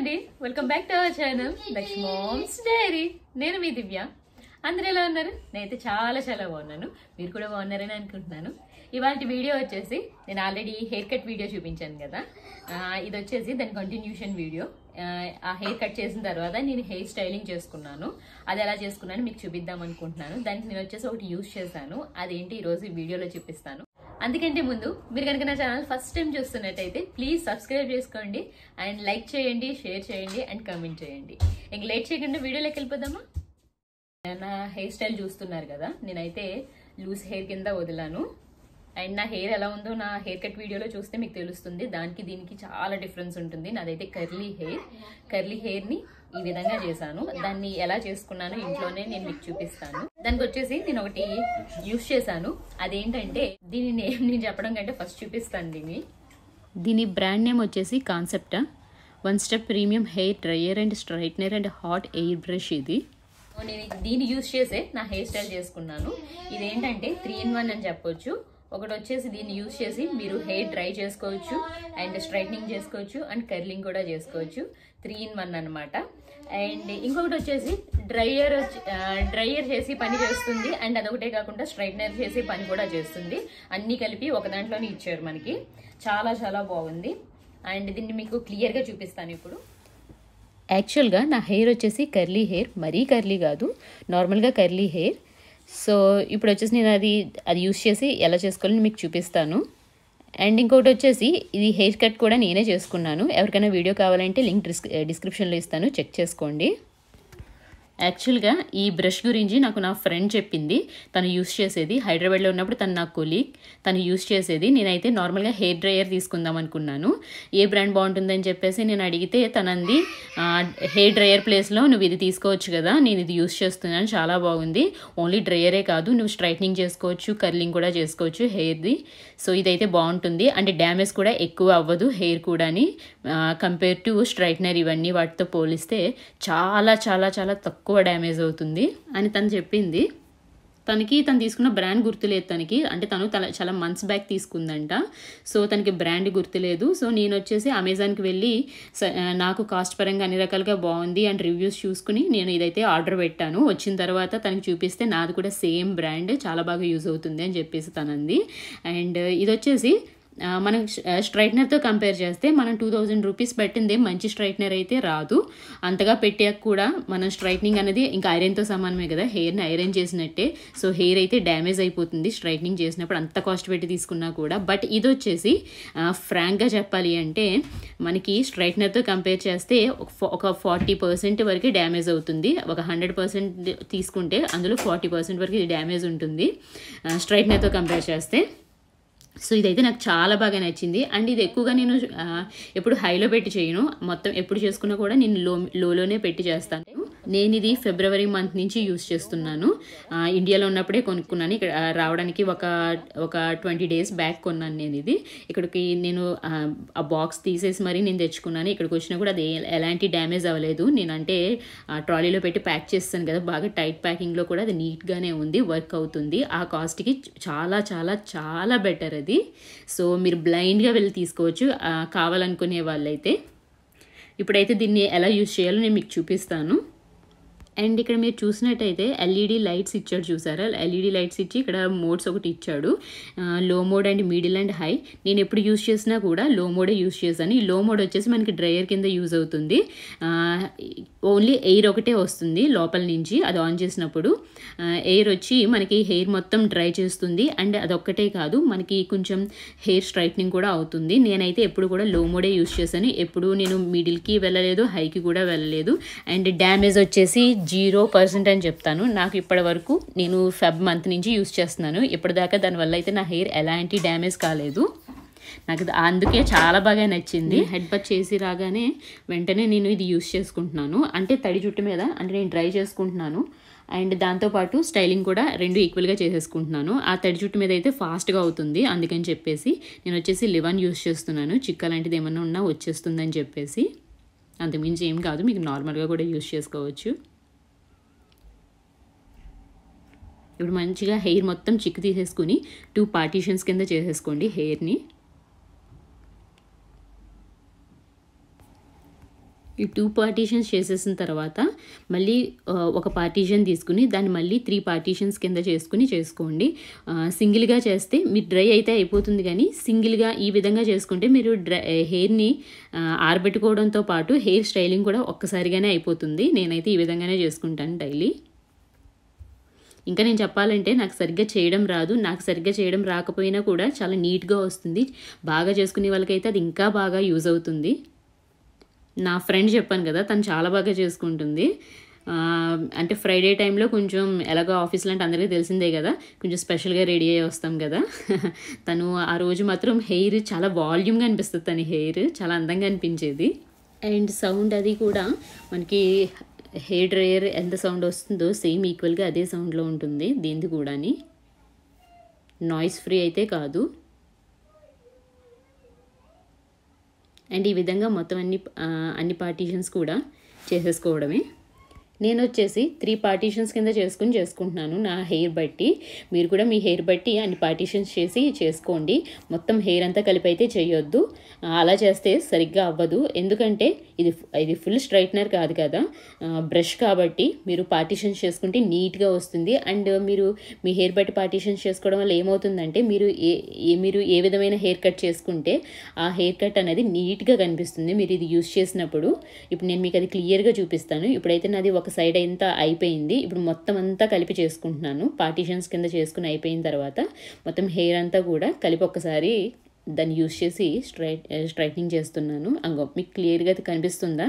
అండి welcome back to our channel Lakshmoms diary నేను మీ దివ్య అందరు ఎలా ఉన్నారు నేనైతే చాలా చాలా బాగున్నాను మీరు కూడా బాగున్నారని అనుకుంటున్నాను ఇవాళ వీడియో వచ్చేసి నేను ఆల్రెడీ హెయిర్ కట్ వీడియో చూపించాను కదా ఆ, ఇది వచ్చేసి దాని కంటిన్యూషన్ వీడియో ఆ, ఆ హెయిర్ కట్ చేసిన తర్వాత నేను హెయిర్ స్టైలింగ్ చేసుకున్నాను అది ఎలా చేసుకున్నాను మీకు చూపిద్దాం అనుకుంటున్నాను దానికి నేను వచ్చేసి ఒకటి యూస్ చేశాను అదేంటి ఈరోజు ఈ వీడియోలో చూపిస్తాను అందుకంటే ముందు మీరు కనుక నా ఛానల్ ఫస్ట్ టైం చూస్తున్నట్టయితే ప్లీజ్ సబ్స్క్రైబ్ చేసుకోండి అండ్ లైక్ చేయండి షేర్ చేయండి అండ్ కామెంట్ చేయండి ఇంక లేట్ చేయకుండా వీడియోలోకి వెళ్ళిపోదామా నా హెయిర్ స్టైల్ చూస్తున్నారు కదా నేనైతే లూజ్ హెయిర్ కింద వదిలాను అండ్ నా హెయిర్ ఎలా ఉందో నా హెయిర్ కట్ వీడియోలో చూస్తే మీకు తెలుస్తుంది దానికి దీనికి చాలా డిఫరెన్స్ ఉంటుంది నాదైతే కర్లీ హెయిర్ కర్లీ హెయిర్ ని ఈ విధంగా చేశాను దాన్ని ఎలా చేసుకున్నానో ఇంట్లోనే నేను మీకు చూపిస్తాను దానికి వచ్చేసి నేను ఒకటి యూస్ చేశాను అదేంటంటే దీని నేమ్ నేను చెప్పడం కంటే ఫస్ట్ చూపిస్తాను దీన్ని దీని బ్రాండ్ నేమ్ వచ్చేసి concept one step premium hair dryer and straightener and hot air brush ఇది నేను దీన్ని యూస్ చేసే నా హెయిర్ స్టైల్ చేసుకున్నాను ఇదేంటంటే త్రీ ఇన్ వన్ అని చెప్పొచ్చు ఒకటి వచ్చేసి దీన్ని యూస్ చేసి మీరు హెయిర్ డ్రై చేసుకోవచ్చు అండ్ స్ట్రైట్నింగ్ చేసుకోవచ్చు అండ్ కర్లింగ్ కూడా చేసుకోవచ్చు త్రీ ఇన్ వన్ అనమాట అండ్ ఇంకొకటి వచ్చేసి డ్రైయర్ డ్రైయర్ చేసి పని చేస్తుంది అండ్ అదొకటే కాకుండా స్ట్రైట్నర్ చేసి పని కూడా చేస్తుంది అన్నీ కలిపి ఒక దాంట్లోనే ఇచ్చారు మనకి చాలా చాలా బాగుంది అండ్ దీన్ని మీకు క్లియర్గా చూపిస్తాను ఇప్పుడు యాక్చువల్గా నా హెయిర్ వచ్చేసి కర్లీ హెయిర్ మరీ కర్లీ కాదు నార్మల్గా కర్లీ హెయిర్ సో ఇప్పుడు వచ్చేసి నేను అది అది యూస్ చేసి ఎలా చేసుకోవాలని మీకు చూపిస్తాను అండ్ ఇంకొకటి వచ్చేసి ఇది హెయిర్ కట్ కూడా నేనే చేసుకున్నాను ఎవరికైనా వీడియో కావాలంటే లింక్ డిస్క్ డిస్క్రిప్షన్లో ఇస్తాను చెక్ చేసుకోండి యాక్చువల్గా ఈ బ్రష్ గురించి నాకు నా ఫ్రెండ్ చెప్పింది తను యూస్ చేసేది హైదరాబాద్లో ఉన్నప్పుడు తను నా కొలీగ్ తను యూస్ చేసేది నేనైతే నార్మల్గా హెయిర్ డ్రయర్ తీసుకుందాం అనుకున్నాను ఏ బ్రాండ్ బాగుంటుందని చెప్పేసి నేను అడిగితే తనంది ఆ, హెయిర్ డ్రయర్ ప్లేస్లో నువ్వు ఇది తీసుకోవచ్చు కదా నేను ఇది యూస్ చేస్తున్నాను చాలా బాగుంది ఓన్లీ డ్రయరే కాదు నువ్వు స్ట్రైట్నింగ్ చేసుకోవచ్చు కర్లింగ్ కూడా చేసుకోవచ్చు హెయిర్ది సో ఇదైతే బాగుంటుంది అంటే డ్యామేజ్ కూడా ఎక్కువ అవ్వదు హెయిర్ కూడాని కంపేర్ టు స్ట్రైట్నర్ ఇవన్నీ వాటితో పోలిస్తే చాలా చాలా చాలా తక్కువ డ్యామేజ్ అవుతుంది అని తను చెప్పింది తనకి తను తీసుకున్న బ్రాండ్ గుర్తులేదు తనకి అంటే తను తన చాలా మంత్స్ బ్యాక్ తీసుకుందంట సో తనకి బ్రాండ్ గుర్తులేదు సో నేను వచ్చేసి అమెజాన్కి వెళ్ళి స- ఆ, నాకు కాస్ట్ పరంగా అన్ని రకాలుగా బాగుంది అండ్ రివ్యూస్ చూసుకుని నేను ఇదైతే ఆర్డర్ పెట్టాను వచ్చిన తర్వాత తనకి చూపిస్తే నాది కూడా సేమ్ బ్రాండ్ చాలా బాగా యూజ్ అవుతుంది అని చెప్పేసి తనంది అండ్ ఇది వచ్చేసి ఆ, మనం స్ట్రైట్నర్తో కంపేర్ చేస్తే మనం టూ థౌజండ్ రూపీస్ పెట్టింది మంచి స్ట్రైట్నర్ అయితే రాదు అంతగా పెట్టాక కూడా మనం స్ట్రైట్నింగ్ అనేది ఇంకా ఐరన్తో సమానమే కదా హెయిర్ని ఐరన్ చేసినట్టే సో హెయిర్ అయితే డ్యామేజ్ అయిపోతుంది స్ట్రైట్నింగ్ చేసినప్పుడు అంత కాస్ట్ పెట్టి తీసుకున్నా కూడా బట్ ఇది వచ్చేసి ఫ్రాంక్గా చెప్పాలి అంటే మనకి స్ట్రైట్నర్తో కంపేర్ చేస్తే ఒక ఫా- ఒక ఫార్టీ పర్సెంట్ వరకు డ్యామేజ్ అవుతుంది ఒక హండ్రెడ్ పర్సెంట్ తీసుకుంటే అందులో ఫార్టీ పర్సెంట్ వరకు ఇది డ్యామేజ్ ఉంటుంది స్ట్రైట్నర్తో కంపేర్ చేస్తే సో ఇదైతే నాకు చాలా బాగా నచ్చింది అండ్ ఇది ఎక్కువగా నేను ఆ, ఎప్పుడు హైలో పెట్టి చేయను మొత్తం ఎప్పుడు చేసుకున్నా కూడా నేను లో లోలోనే పెట్టి చేస్తాను నేను ఇది ఫిబ్రవరి మంత్ నుంచి యూస్ చేస్తున్నాను ఆ, ఇండియాలో ఉన్నప్పుడే కొనుక్కున్నాను ఇక్కడ ఆ, రావడానికి ఒక ఒక ట్వంటీ డేస్ బ్యాక్ కొన్నాను నేను ఇది ఇక్కడికి నేను ఆ, ఆ బాక్స్ తీసేసి మరీ నేను తెచ్చుకున్నాను ఇక్కడికి వచ్చినా కూడా అది ఏ- ఎలాంటి డ్యామేజ్ అవ్వలేదు నేను అంటే ఆ, ట్రాలీలో పెట్టి ప్యాక్ చేస్తాను కదా బాగా టైట్ ప్యాకింగ్లో కూడా అది నీట్గానే ఉంది వర్క్ అవుతుంది ఆ కాస్ట్కి చాలా చాలా చాలా బెటర్ అది సో మీరు బ్లైండ్గా వెళ్ళి తీసుకోవచ్చు ఆ, కావాలనుకునే వాళ్ళైతే ఇప్పుడైతే దీన్ని ఎలా యూజ్ చేయాలో నేను మీకు చూపిస్తాను అండ్ ఇక్కడ మీరు చూసినట్టయితే ఎల్ఈడి లైట్స్ ఇచ్చాడు చూసారా ఎల్ఈడి లైట్స్ ఇచ్చి ఇక్కడ మోడ్స్ ఒకటి ఇచ్చాడు low mode and middle and high నేను ఎప్పుడు యూస్ చేసినా కూడా లో మోడే యూస్ చేశాను ఈ లో మోడ్ వచ్చేసి మనకి డ్రయర్ కింద యూజ్ అవుతుంది ఓన్లీ ఎయిర్ ఒకటే వస్తుంది లోపల నుంచి అది ఆన్ చేసినప్పుడు ఎయిర్ వచ్చి మనకి హెయిర్ మొత్తం డ్రై చేస్తుంది అండ్ అదొక్కటే కాదు మనకి కొంచెం హెయిర్ స్ట్రైట్నింగ్ కూడా అవుతుంది నేనైతే ఎప్పుడు కూడా లో మోడే యూస్ చేశాను ఎప్పుడు నేను మిడిల్కి వెళ్ళలేదు హైకి కూడా వెళ్ళలేదు అండ్ డ్యామేజ్ వచ్చేసి జీరో పర్సెంట్ అని చెప్తాను నాకు ఇప్పటి వరకు నేను ఫెబ్ మంత్ నుంచి యూస్ చేస్తున్నాను ఇప్పటిదాకా దానివల్ల అయితే నా హెయిర్ ఎలాంటి డ్యామేజ్ కాలేదు నాకు ఇది అందుకే చాలా బాగా నచ్చింది హెడ్ బత్ చేసి రాగానే వెంటనే నేను ఇది యూస్ చేసుకుంటున్నాను అంటే తడి జుట్టు మీద అంటే నేను డ్రై చేసుకుంటున్నాను అండ్ దాంతోపాటు స్టైలింగ్ కూడా రెండు ఈక్వల్గా చేసేసుకుంటున్నాను ఆ తడి జుట్టు మీద అయితే ఫాస్ట్గా అవుతుంది అందుకని చెప్పేసి నేను వచ్చేసి లివన్ యూస్ చేస్తున్నాను చిక్క లాంటిది ఏమన్నా ఉన్నా వచ్చేస్తుందని చెప్పేసి అంతకుమించి ఏం కాదు మీకు నార్మల్గా కూడా యూస్ చేసుకోవచ్చు ఇప్పుడు మంచిగా హెయిర్ మొత్తం చిక్కు తీసేసుకుని టూ పార్టీషన్స్ కింద చేసేసుకోండి హెయిర్ని ఈ టూ పార్టీషన్స్ చేసేసిన తర్వాత మళ్ళీ ఆ, ఒక పార్టీషన్ తీసుకుని దాన్ని మళ్ళీ త్రీ పార్టీషన్స్ కింద చేసుకుని చేసుకోండి ఆ, సింగిల్గా చేస్తే మీరు డ్రై అయితే అయిపోతుంది కానీ సింగిల్గా ఈ విధంగా చేసుకుంటే మీరు డ్రై హెయిర్ని ఆ, ఆరబెట్టుకోవడంతో పాటు హెయిర్ స్టైలింగ్ కూడా ఒక్కసారిగానే అయిపోతుంది నేనైతే ఈ విధంగానే చేసుకుంటాను డైలీ ఇంకా నేను చెప్పాలంటే నాకు సరిగ్గా చేయడం రాదు నాకు సరిగ్గా చేయడం రాకపోయినా కూడా చాలా నీట్గా వస్తుంది బాగా చేసుకునే వాళ్ళకైతే అది ఇంకా బాగా యూజ్ అవుతుంది నా ఫ్రెండ్ చెప్పాను కదా తను చాలా బాగా చేసుకుంటుంది ఆ, అంటే ఫ్రైడే టైంలో కొంచెం ఎలాగో ఆఫీస్లో అంటే అందరికీ తెలిసిందే కదా కొంచెం స్పెషల్గా రెడీ అయ్యి వస్తాం కదా తను ఆ రోజు మాత్రం హెయిర్ చాలా వాల్యూమ్గా అనిపిస్తుంది తన హెయిర్ చాలా అందంగా అనిపించేది అండ్ సౌండ్ అది కూడా మనకి హెయిర్ డ్రయర్ ఎంత సౌండ్ వస్తుందో సేమ్ ఈక్వల్గా అదే సౌండ్లో ఉంటుంది దీనిది కూడాని నాయిస్ ఫ్రీ అయితే కాదు అండ్ ఈ విధంగా మొత్తం అన్ని ఆ, అన్ని పార్టీషన్స్ కూడా చేసేసుకోవడమే నేను వచ్చేసి త్రీ పార్టీషన్స్ కింద చేసుకుని చేసుకుంటున్నాను నా హెయిర్ బట్టి మీరు కూడా మీ హెయిర్ బట్టి అన్ని పార్టీషన్స్ చేసి చేసుకోండి మొత్తం హెయిర్ అంతా కలిపి అయితే చేయొద్దు ఆ, అలా చేస్తే సరిగ్గా అవ్వదు ఎందుకంటే ఇది ఇది ఫుల్ స్ట్రైట్నర్ కాదు కదా బ్రష్ కాబట్టి మీరు పార్టీషన్స్ చేసుకుంటే నీట్గా వస్తుంది అండ్ మీరు మీ హెయిర్ బట్టి పార్టీషన్స్ చేసుకోవడం వల్ల ఏమవుతుందంటే మీరు ఏ ఏ- మీరు ఏ విధమైన హెయిర్ కట్ చేసుకుంటే ఆ హెయిర్ కట్ అనేది నీట్గా కనిపిస్తుంది మీరు ఇది యూస్ చేసినప్పుడు ఇప్పుడు నేను మీకు అది క్లియర్గా చూపిస్తాను ఇప్పుడైతే నాది ఒక సైడ్ అంతా అయిపోయింది ఇప్పుడు మొత్తం అంతా కలిపి చేసుకుంటున్నాను పార్టీషన్స్ కింద చేసుకుని అయిపోయిన తర్వాత మొత్తం హెయిర్ అంతా కూడా కలిపి ఒక్కసారి దాన్ని యూస్ చేసి స్ట్రైట్ స్ట్రైట్నింగ్ చేస్తున్నాను అంగో మీకు క్లియర్గా అది కనిపిస్తుందా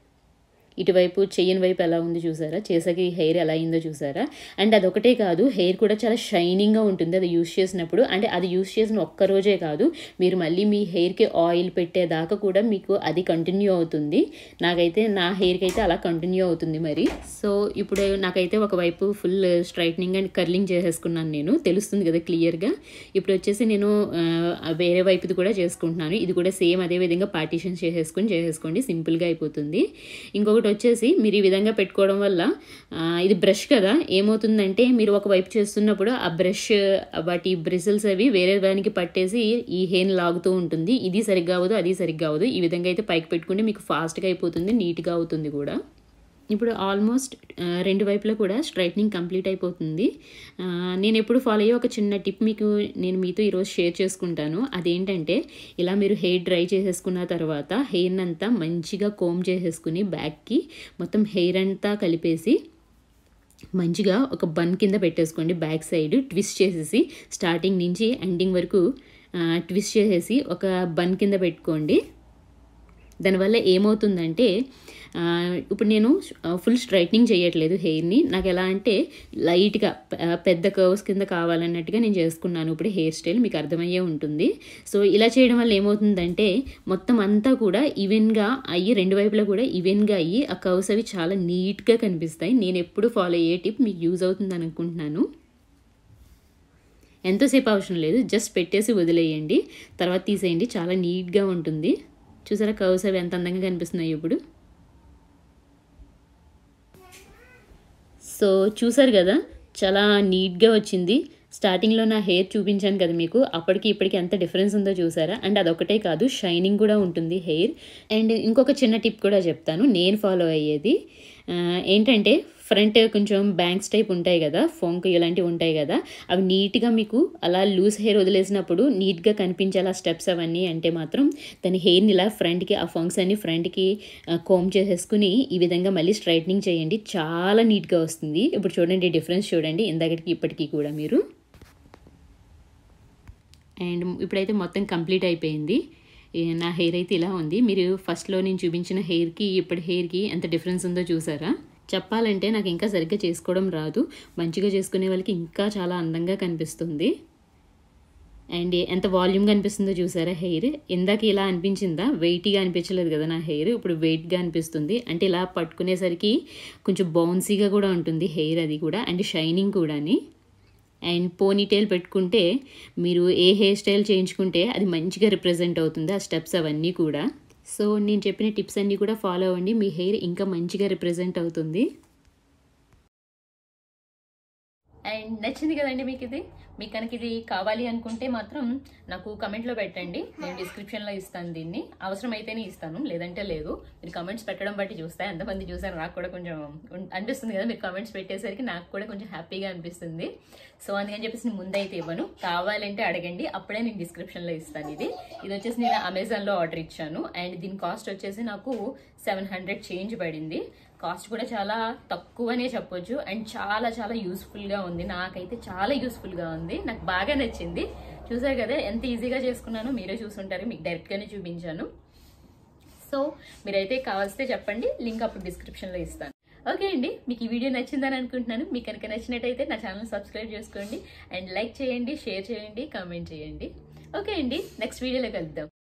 ఇటువైపు చెయ్యని వైపు ఎలా ఉంది చూసారా చేసాక ఈ హెయిర్ ఎలా అయిందో చూసారా అండ్ అదొకటే కాదు హెయిర్ కూడా చాలా షైనింగ్గా ఉంటుంది అది యూస్ చేసినప్పుడు అంటే అది యూస్ చేసిన ఒక్క రోజే కాదు మీరు మళ్ళీ మీ హెయిర్కి ఆయిల్ పెట్టేదాకా కూడా మీకు అది కంటిన్యూ అవుతుంది నాకైతే నా హెయిర్కి అయితే అలా కంటిన్యూ అవుతుంది మరి సో ఇప్పుడు నాకైతే ఒకవైపు ఫుల్ స్ట్రైట్నింగ్ అండ్ కర్లింగ్ చేసేసుకున్నాను నేను తెలుస్తుంది కదా క్లియర్గా ఇప్పుడు వచ్చేసి నేను ఆ, వేరే వైపుది కూడా చేసుకుంటున్నాను ఇది కూడా సేమ్ అదే విధంగా పార్టీషన్ చేసేసుకొని చేసేసుకోండి సింపుల్గా అయిపోతుంది ఇంకొకటి వచ్చేసి మీరు ఈ విధంగా పెట్టుకోవడం వల్ల ఆ, ఇది బ్రష్ కదా ఏమవుతుందంటే మీరు ఒక వైపు చేస్తున్నప్పుడు ఆ బ్రష్ వాటి బ్రిసిల్స్ అవి వేరే దానికి పట్టేసి ఈ హెయిర్ లాగుతూ ఉంటుంది ఇది సరిగ్గా అవ్వదు అది సరిగ్గా అవ్వదు ఈ విధంగా అయితే పైకి పెట్టుకుంటే మీకు ఫాస్ట్గా అయిపోతుంది నీట్గా అవుతుంది కూడా ఇప్పుడు ఆల్మోస్ట్ ఆ, రెండు వైపులా కూడా స్ట్రైట్నింగ్ కంప్లీట్ అయిపోతుంది ఆ, నేను ఎప్పుడు ఫాలో అయ్యే ఒక చిన్న టిప్ మీకు నేను మీతో ఈరోజు షేర్ చేసుకుంటాను అదేంటంటే ఇలా మీరు హెయిర్ డ్రై చేసేసుకున్న తర్వాత హెయిర్ని అంతా మంచిగా కోమ్ చేసేసుకుని బ్యాక్కి మొత్తం హెయిర్ అంతా కలిపేసి మంచిగా ఒక బన్ కింద పెట్టేసుకోండి బ్యాక్ సైడ్ ట్విస్ట్ చేసేసి స్టార్టింగ్ నుంచి ఎండింగ్ వరకు ఆ, ట్విస్ట్ చేసేసి ఒక బన్ కింద పెట్టుకోండి దానివల్ల ఏమవుతుందంటే ఆ, ఇప్పుడు నేను ఫుల్ స్ట్రైట్నింగ్ చేయట్లేదు హెయిర్ని నాకు ఎలా అంటే లైట్గా పె- పెద్ద కర్వ్స్ కింద కావాలన్నట్టుగా నేను చేసుకున్నాను ఇప్పుడు హెయిర్ స్టైల్ మీకు అర్థమయ్యే ఉంటుంది సో ఇలా చేయడం వల్ల ఏమవుతుందంటే మొత్తం అంతా కూడా ఈవెన్గా అయ్యి రెండు వైపులా కూడా ఈవెన్గా అయ్యి ఆ కర్వ్స్ అవి చాలా నీట్గా కనిపిస్తాయి నేను ఎప్పుడు ఫాలో అయ్యే టిప్ మీకు యూజ్ అవుతుంది అనుకుంటున్నాను ఎంతోసేపు అవసరం లేదు జస్ట్ పెట్టేసి వదిలేయండి తర్వాత తీసేయండి చాలా నీట్గా ఉంటుంది చూసారా కర్వ్స్ అవి ఎంత అందంగా కనిపిస్తున్నాయి ఇప్పుడు సో చూసారు కదా చాలా నీట్గా వచ్చింది స్టార్టింగ్లో నా హెయిర్ చూపించాను కదా మీకు అప్పటికి ఇప్పటికి ఎంత డిఫరెన్స్ ఉందో చూసారా అండ్ అదొకటే కాదు షైనింగ్ కూడా ఉంటుంది హెయిర్ అండ్ ఇంకొక చిన్న టిప్ కూడా చెప్తాను నేను ఫాలో అయ్యేది ఆ, ఏంటంటే ఫ్రంట్ కొంచెం బ్యాంక్స్ టైప్ ఉంటాయి కదా ఫోంక్ ఇలాంటివి ఉంటాయి కదా అవి నీట్గా మీకు అలా లూజ్ హెయిర్ వదిలేసినప్పుడు నీట్గా కనిపించేలా స్టెప్స్ అవన్నీ అంటే మాత్రం దాని హెయిర్ని ఇలా ఫ్రంట్కి ఆ ఫంక్స్ అన్ని ఫ్రంట్కి కోమ్ చేసేసుకుని ఈ విధంగా మళ్ళీ స్ట్రైట్నింగ్ చేయండి చాలా నీట్గా వస్తుంది ఇప్పుడు చూడండి డిఫరెన్స్ చూడండి ఇందాకటికి ఇప్పటికీ కూడా మీరు అండ్ ఇప్పుడైతే మొత్తం కంప్లీట్ అయిపోయింది ఏ, నా హెయిర్ అయితే ఇలా ఉంది మీరు ఫస్ట్లో నేను చూపించిన హెయిర్కి ఇప్పటి హెయిర్కి ఎంత డిఫరెన్స్ ఉందో చూసారా చెప్పాలంటే నాకు ఇంకా సరిగ్గా చేసుకోవడం రాదు మంచిగా చేసుకునే వాళ్ళకి ఇంకా చాలా అందంగా కనిపిస్తుంది అండ్ ఎంత వాల్యూమ్గా అనిపిస్తుందో చూసారా హెయిర్ ఇందాక ఇలా అనిపించిందా వెయిటీగా అనిపించలేదు కదా నా హెయిర్ ఇప్పుడు వెయిట్గా అనిపిస్తుంది అంటే ఇలా పట్టుకునేసరికి కొంచెం బౌన్సీగా కూడా ఉంటుంది హెయిర్ అది కూడా అండ్ షైనింగ్ కూడాని అండ్ పోనీ టైల్ పెట్టుకుంటే మీరు ఏ హెయిర్ స్టైల్ చేయించుకుంటే అది మంచిగా రిప్రజెంట్ అవుతుంది ఆ స్టెప్స్ అవన్నీ కూడా సో నేను చెప్పిన టిప్స్ అన్నీ కూడా ఫాలో అవ్వండి మీ హెయిర్ ఇంకా మంచిగా రిప్రజెంట్ అవుతుంది అండ్ నచ్చింది కదండి మీకు ఇది మీకు కనుక ఇది కావాలి అనుకుంటే మాత్రం నాకు కమెంట్లో పెట్టండి నేను డిస్క్రిప్షన్లో ఇస్తాను దీన్ని అవసరమైతేనే ఇస్తాను లేదంటే లేదు మీరు కమెంట్స్ పెట్టడం బట్టి చూస్తే ఎంతమంది చూసారు నాకు కూడా కొంచెం ఉన్- అనిపిస్తుంది కదా మీరు కమెంట్స్ పెట్టేసరికి నాకు కూడా కొంచెం హ్యాపీగా అనిపిస్తుంది సో అందుకని చెప్పేసి నేను ముందైతే ఇవ్వను కావాలంటే అడగండి అప్పుడే నేను డిస్క్రిప్షన్లో ఇస్తాను ఇది ఇది వచ్చేసి నేను అమెజాన్లో ఆర్డర్ ఇచ్చాను అండ్ దీని కాస్ట్ వచ్చేసి నాకు సెవెన్ హండ్రెడ్ చేంజ్ పడింది కాస్ట్ కూడా చాలా తక్కువనే చెప్పొచ్చు అండ్ చాలా చాలా యూస్ఫుల్గా ఉంది నాకైతే చాలా యూస్ఫుల్గా ఉంది నాకు బాగా నచ్చింది చూసారు కదా ఎంత ఈజీగా చేసుకున్నానో మీరే చూసుంటారు మీకు డైరెక్ట్గానే చూపించాను సో మీరైతే కావాల్సితే చెప్పండి లింక్ అప్పుడు డిస్క్రిప్షన్లో ఇస్తాను ఓకే అండి మీకు ఈ వీడియో నచ్చిందని అనుకుంటున్నాను మీకు కనుక నచ్చినట్టయితే నా ఛానల్ సబ్స్క్రైబ్ చేసుకోండి అండ్ లైక్ చేయండి షేర్ చేయండి కామెంట్ చేయండి ఓకే అండి నెక్స్ట్ వీడియోలో కలుద్దాం